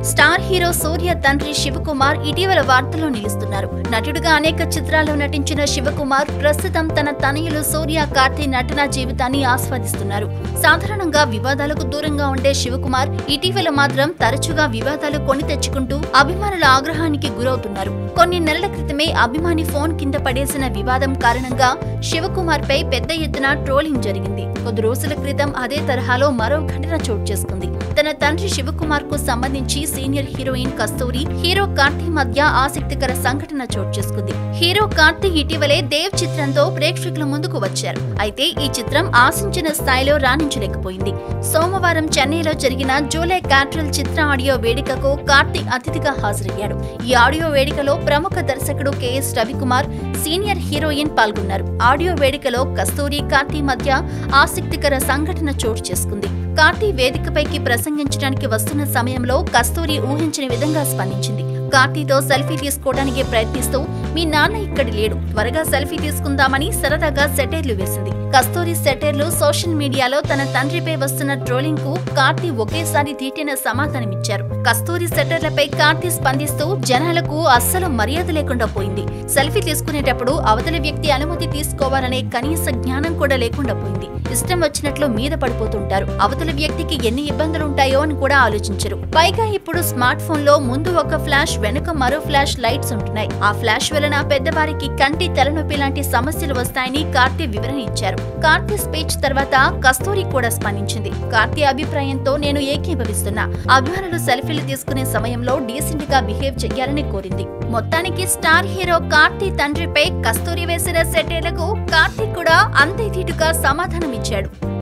star hero సూర్య తండ్రి శివకుమార్ ఇటీవల వార్తల్లో నిలుస్తున్నారు నటుడిగా అనేక చిత్రాల్లో నటించిన శివకుమార్ ప్రస్తుతం తన తనయులు సూర్య కార్తీ నటన జీవితాన్ని ఆస్వాదిస్తున్నారు సాధారణంగా వివాదాలకు దూరంగా ఉండే శివకుమార్ ఇటీవల మాత్రం తరచుగా వివాదాలు కొని తెచ్చుకుంటూ అభిమానుల ఆగ్రహానికి గురవుతున్నారు కొన్ని నెలల క్రితమే అభిమాని ఫోన్ కింద పడేసిన వివాదం కారణంగా శివకుమార్ పై పెద్ద ఎత్తున ట్రోలింగ్ జరిగింది కొద్ది రోజుల క్రితం అదే తరహాలో మరో ఘటన చోటు చేసుకుంది తన తండ్రి శివకుమార్ కు సంబంధించి senior heroine Kasturi hero Karthi మధ్య ఆసక్తికర సంఘటన చోటు చేసుకుంది హీరో కార్తీ ఇటీవలే దేవ్ చిత్రంతో ప్రేక్షకుల ముందుకు వచ్చారు అయితే ఈ చిత్రం ఆశించిన స్థాయిలో రాణించలేకపోయింది సోమవారం చెన్నైలో జరిగిన జూలై క్యాట్రల్ చిత్ర ఆడియో వేడుకకు కార్తీ అతిథిగా హాజరయ్యాడు ఈ ఆడియో వేడుకలో ప్రముఖ దర్శకుడు కెఎస్ రవికుమార్ సీనియర్ హీరోయిన్ పాల్గొన్నారు ఆడియో వేడుకలో కస్తూరి కార్తీ మధ్య ఆసక్తికర సంఘటన చోటు చేసుకుంది కార్తీ వేదికపైకి ప్రసంగించడానికి వస్తున్న సమయంలో కస్తూరి ఊహించని విధంగా స్పందించింది కార్తీతో సెల్ఫీ తీసుకోవడానికి ప్రయత్నిస్తూ మీ నాన్న ఇక్కడ లేడు త్వరగా సెల్ఫీ తీసుకుందామని సరదాగా సెటైర్లు వేసింది కస్తూరి సెటైర్లు సోషల్ మీడియాలో తన తండ్రిపై వస్తున్న ట్రోలింగ్ కు కార్తీ ఒకేసారి ధీటైన సమాధానమిచ్చారు కస్తూరి సెటైర్లపై కార్తీ స్పందిస్తూ జనాలకు అస్సలు మర్యాద లేకుండా పోయింది సెల్ఫీ తీసుకునేటప్పుడు అవతలి వ్యక్తి అనుమతి తీసుకోవాలనే కనీస జ్ఞానం కూడా లేకుండా పోయింది ఇష్టం వచ్చినట్లు మీద పడిపోతుంటారు అవతలి వ్యక్తికి ఎన్ని ఇబ్బందులుంటాయో అని కూడా ఆలోచించరు పైగా ఇప్పుడు స్మార్ట్ ఫోన్ లో ముందు ఒక ఫ్లాష్ వెనుక మరో ఫ్లాష్ లైట్స్ ఉంటున్నాయి ఆ ఫ్లాష్ వలన పెద్దవారికి కంటి తలనొప్పి లాంటి సమస్యలు వస్తాయని కార్తీ వివరణ ఇచ్చారు కార్తీ స్పీచ్ తర్వాత కస్తూరి కూడా స్పందించింది కార్తీ అభిప్రాయంతో నేను ఏకీభవిస్తున్నా అభిమానులు సెల్ఫీలు తీసుకునే సమయంలో డీసెంట్ గా బిహేవ్ చెయ్యాలని కోరింది మొత్తానికి స్టార్ హీరో కార్తీ తండ్రిపై కస్తూరి వేసిన సెటేలకు కార్తీ కూడా అంతే ధీటుగా సమాధానమిచ్చాడు